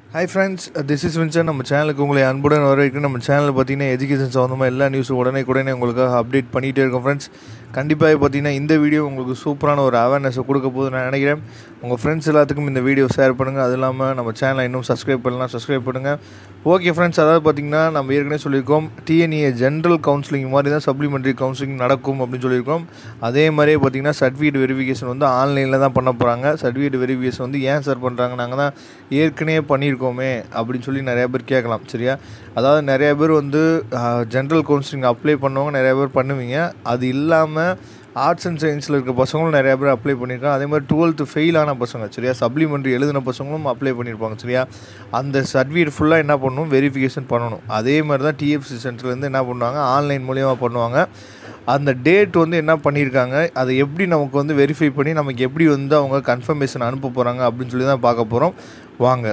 hi friends this is Vinson நம்ம சேனலுக்கு உங்களை அன்புடன் வரவேற்கும் நம்ம சேனலில் பார்த்தீங்கன்னா எஜுகேஷன் சம்மந்தமாக எல்லா நியூஸும் உடனே உடனே உங்களுக்காக அப்டேட் பண்ணிகிட்டே இருக்கோம் ஃப்ரெண்ட்ஸ் கண்டிப்பாக பார்த்தீங்கன்னா இந்த வீடியோ உங்களுக்கு சூப்பரான ஒரு அவேர்னஸை கொடுக்க போகுது நான் நினைக்கிறேன் உங்கள் ஃப்ரெண்ட்ஸ் எல்லாத்துக்கும் இந்த வீடியோ ஷேர் பண்ணுங்கள் அது இல்லாமல் நம்ம சேனலை இன்னும் சப்ஸ்கிரைப் பண்ணலாம் சப்ஸ்கிரைப் பண்ணுங்கள் ஓகே ஃப்ரெண்ட்ஸ் அதாவது பார்த்தீங்கன்னா நம்ம ஏற்கனவே சொல்லியிருக்கோம் டிஎன்ஏ ஜென்ரல் கவுன்சிலிங் மாதிரி தான் சப்ளிமெண்ட்ரி கவுன்சிலிங் நடக்கும் அப்படின்னு சொல்லியிருக்கோம் அதே மாதிரியே பார்த்தீங்கன்னா சர்டிஃபிகேட் வெரிஃபிகேஷன் வந்து ஆன்லைனில் தான் பண்ண போகிறாங்க சர்டிஃபிகேட் வெரிஃபிகேஷன் வந்து ஏன் சார் பண்ணுறாங்க நாங்கள் தான் ஏற்கனவே பண்ணியிருக்கோமே அப்படின்னு சொல்லி நிறைய பேர் கேட்கலாம் சரியா அதாவது நிறைய பேர் வந்து ஜென்ரல் கவுன்சிலிங் அப்ளை பண்ணவங்க நிறைய பேர் பண்ணுவீங்க அது இல்லாமல் ஆர்ட்ஸ் அண்ட் சயின்ஸில் இருக்க பசங்களும் நிறைய பேர் அப்ளை பண்ணியிருக்காங்க அதே மாதிரி டுவெல்த்து ஃபெயில் ஆன பசங்க சரியா சப்ளிமெண்ட்ரி எழுதின பசங்களும் அப்ளை பண்ணியிருப்பாங்க சரியா அந்த சர்டிஃபிகேட் ஃபுல்லாக என்ன பண்ணணும் வெரிஃபிகேஷன் பண்ணணும் அதே மாதிரி தான் டிஎஃப்சி சென்டர்லேருந்து என்ன பண்ணுவாங்க ஆன்லைன் மூலியமாக பண்ணுவாங்க அந்த டேட் வந்து என்ன பண்ணியிருக்காங்க அதை எப்படி நமக்கு வந்து வெரிஃபை பண்ணி நமக்கு எப்படி வந்து அவங்க கன்ஃபர்மேஷன் அனுப்ப போகிறாங்க அப்படின்னு சொல்லி தான் பார்க்க போகிறோம் வாங்க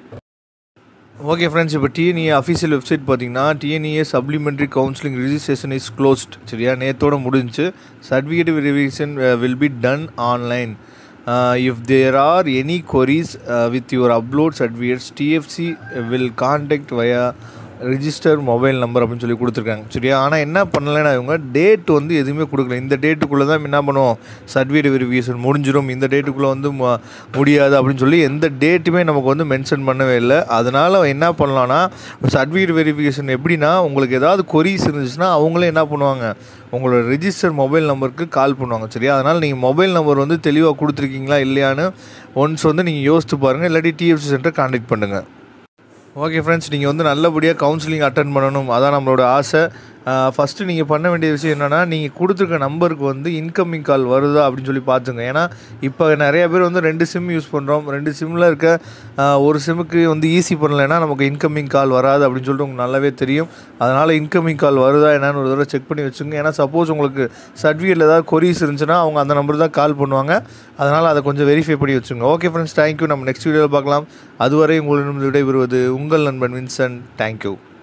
ஓகே ஃப்ரெண்ட்ஸ் இப்போ டிஎன்இஏ அஃபீஷியல் வெப்சைட் பார்த்தீங்கன்னா TNEA supplementary counselling registration is closed சரியா நேத்தோட முடிஞ்சு certificate verification will be done online if there are any queries with your upload certificates TFC will contact via register mobile number அப்படின்னு சொல்லி கொடுத்துருக்காங்க சரியா ஆனால் என்ன பண்ணலைன்னா இவங்க டேட் வந்து எதுவுமே கொடுக்கல இந்த டேட்டுக்குள்ளே தான் என்ன பண்ணுவோம் சர்டிஃபிகேட் வெரிஃபிகேஷன் முடிஞ்சிடும் இந்த டேட்டுக்குள்ளே வந்து ம- முடியாது அப்படின்னு சொல்லி எந்த டேட்டுமே நமக்கு வந்து மென்ஷன் பண்ணவே இல்லை அதனால் என்ன பண்ணலான்னா சர்டிஃபிகேட் வெரிஃபிகேஷன் எப்படின்னா உங்களுக்கு ஏதாவது கொரிஸ் இருந்துச்சுன்னா அவங்களே என்ன பண்ணுவாங்க உங்களோட ரிஜிஸ்டர் மொபைல் நம்பருக்கு கால் பண்ணுவாங்க சரியா அதனால் நீங்கள் மொபைல் நம்பர் வந்து தெளிவாக கொடுத்துருக்கீங்களா இல்லையான்னு ஒன்ஸ் வந்து நீங்கள் யோசித்து பாருங்கள் இல்லாட்டி டிஎஃப்சி சென்டர் கான்டாக்ட் பண்ணுங்கள் ஓகே ஃப்ரெண்ட்ஸ் நீங்கள் வந்து நல்லபடியாக கவுன்சிலிங் அட்டன் பண்ணணும் அதான் நம்மளோட ஆசை ஃபஸ்ட்டு நீங்கள் பண்ண வேண்டிய விஷயம் என்னென்னா நீங்கள் கொடுத்துருக்க நம்பருக்கு வந்து இன்கமிங் கால் வருதா அப்படின்னு சொல்லி பார்த்துங்க ஏன்னா இப்போ நிறைய பேர் வந்து ரெண்டு சிம் யூஸ் பண்ணுறோம் ரெண்டு சிம்மில் இருக்க ஆஹ், ஒரு சிம்முக்கு வந்து ஈஸி பண்ணலைன்னா நமக்கு இன்கமிங் கால் வராது அப்படின்னு சொல்லிட்டு உங்களுக்கு நல்லாவே தெரியும் அதனால் இன்கமிங் கால் வருதா என்னன்னு ஒரு தடவை செக் பண்ணி வச்சுங்க ஏன்னா சப்போஸ் உங்களுக்கு சர்டிஃபிகேட்டில் ஏதாவது கொரிஸ் இருந்துச்சுன்னா அவங்க அந்த நம்பர் தான் கால் பண்ணுவாங்க அதனால் அதை கொஞ்சம் வெரிஃபை பண்ணி வச்சுங்க ஓகே ஃப்ரெண்ட்ஸ் தேங்க்யூ நம்ம நெக்ஸ்ட் வீடியோவில் பார்க்கலாம் அதுவரை உங்களிடம் விடைபெறுவது உங்கள் நண்பன் வின்சன் தேங்க்யூ